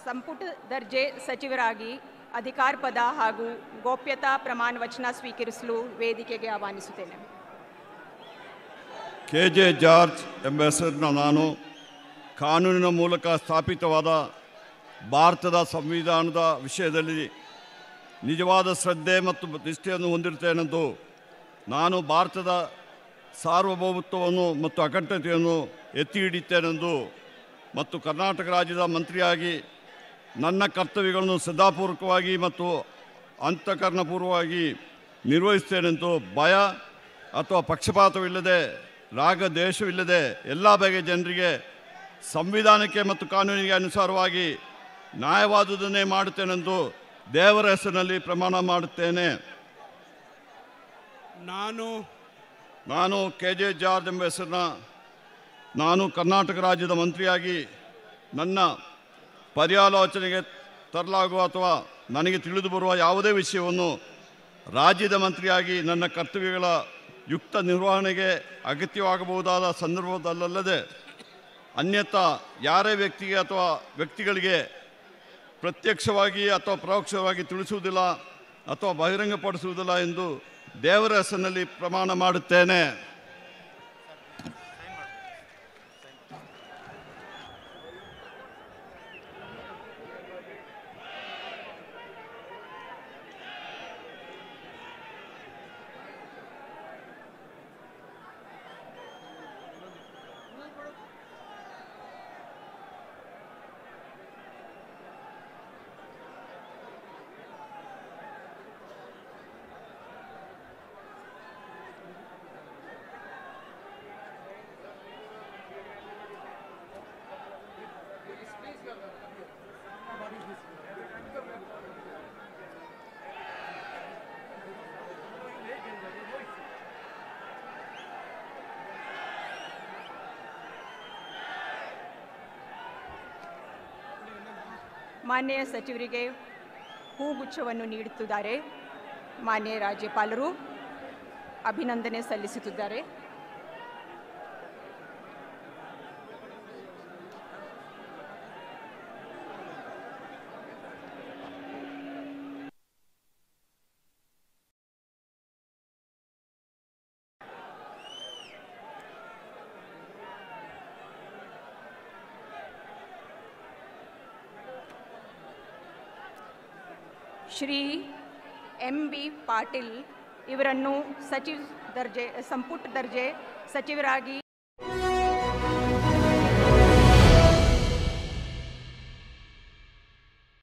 ಸಂಪುಟ ದರ್ಜೆ ಸಚಿವರಾಗಿ ಅಧಿಕಾರ ಪದ ಹಾಗೂ ಗೋಪ್ಯತಾ ಪ್ರಮಾಣ ವಚನ ಸ್ವೀಕರಿಸಲು ವೇದಿಕೆಗೆ ಆಹ್ವಾನಿಸುತ್ತೇನೆ ಕೆ ಜೆ ಜಾರ್ಜ್ ಎಂಬ ಹೆಸರಿನ ನಾನು ಕಾನೂನಿನ ಮೂಲಕ ಸ್ಥಾಪಿತವಾದ ಭಾರತದ ಸಂವಿಧಾನದ ವಿಷಯದಲ್ಲಿ ನಿಜವಾದ ಶ್ರದ್ಧೆ ಮತ್ತು ನಿಷ್ಠೆಯನ್ನು ಹೊಂದಿರುತ್ತೇನೆಂದು ನಾನು ಭಾರತದ ಸಾರ್ವಭೌಮತ್ವವನ್ನು ಮತ್ತು ಅಖಂಡತೆಯನ್ನು ಎತ್ತಿ ಹಿಡಿಯುತ್ತೇನೆಂದು ಮತ್ತು ಕರ್ನಾಟಕ ರಾಜ್ಯದ ಮಂತ್ರಿಯಾಗಿ ನನ್ನ ಕರ್ತವ್ಯಗಳನ್ನು ಶ್ರದ್ಧಾಪೂರ್ವಕವಾಗಿ ಮತ್ತು ಅಂತಃಕರಣಪೂರ್ವವಾಗಿ ನಿರ್ವಹಿಸ್ತೇನೆಂದು ಭಯ ಅಥವಾ ಪಕ್ಷಪಾತವಿಲ್ಲದೆ ರಾಗ ದ್ವೇಷವಿಲ್ಲದೆ ಎಲ್ಲ ಬಗೆಯ ಜನರಿಗೆ ಸಂವಿಧಾನಕ್ಕೆ ಮತ್ತು ಕಾನೂನಿಗೆ ಅನುಸಾರವಾಗಿ ನ್ಯಾಯವಾದುದನ್ನೇ ಮಾಡುತ್ತೇನೆಂದು ದೇವರ ಹೆಸರಿನಲ್ಲಿ ಪ್ರಮಾಣ ಮಾಡುತ್ತೇನೆ ನಾನು ನಾನು ಕೆ ಜೆ ಜಾರ್ಜ್ ಎಂಬ ಹೆಸರಿನ ನಾನು ಕರ್ನಾಟಕ ರಾಜ್ಯದ ಮಂತ್ರಿಯಾಗಿ ನನ್ನ ಪರ್ಯಾಲೋಚನೆಗೆ ತರಲಾಗುವ ಅಥವಾ ನನಗೆ ತಿಳಿದು ಬರುವ ಯಾವುದೇ ವಿಷಯವನ್ನು ರಾಜ್ಯದ ಮಂತ್ರಿಯಾಗಿ ನನ್ನ ಕರ್ತವ್ಯಗಳ ಯುಕ್ತ ನಿರ್ವಹಣೆಗೆ ಅಗತ್ಯವಾಗಬಹುದಾದ ಸಂದರ್ಭದಲ್ಲದೆ ಅನ್ಯಥಾ ಯಾರೇ ವ್ಯಕ್ತಿಗೆ ಅಥವಾ ವ್ಯಕ್ತಿಗಳಿಗೆ ಪ್ರತ್ಯಕ್ಷವಾಗಿ ಅಥವಾ ಪರೋಕ್ಷವಾಗಿ ತಿಳಿಸುವುದಿಲ್ಲ ಅಥವಾ ಬಹಿರಂಗಪಡಿಸುವುದಿಲ್ಲ ಎಂದು ದೇವರ ಹೆಸರಿನಲ್ಲಿ ಪ್ರಮಾಣ ಮಾಡುತ್ತೇನೆ ಮಾನ್ಯ ಸಚಿವರಿಗೆ ಹೂಗುಚ್ಛವನ್ನು ನೀಡುತ್ತಿದ್ದಾರೆ ಮಾನ್ಯ ರಾಜ್ಯಪಾಲರು ಅಭಿನಂದನೆ ಸಲ್ಲಿಸುತ್ತಿದ್ದಾರೆ ಶ್ರೀ ಎಂ ಬಿ ಪಾಟೀಲ್ ಇವರನ್ನು ಸಚಿವ ದರ್ಜೆ ಸಂಪುಟ ದರ್ಜೆ ಸಚಿವರಾಗಿ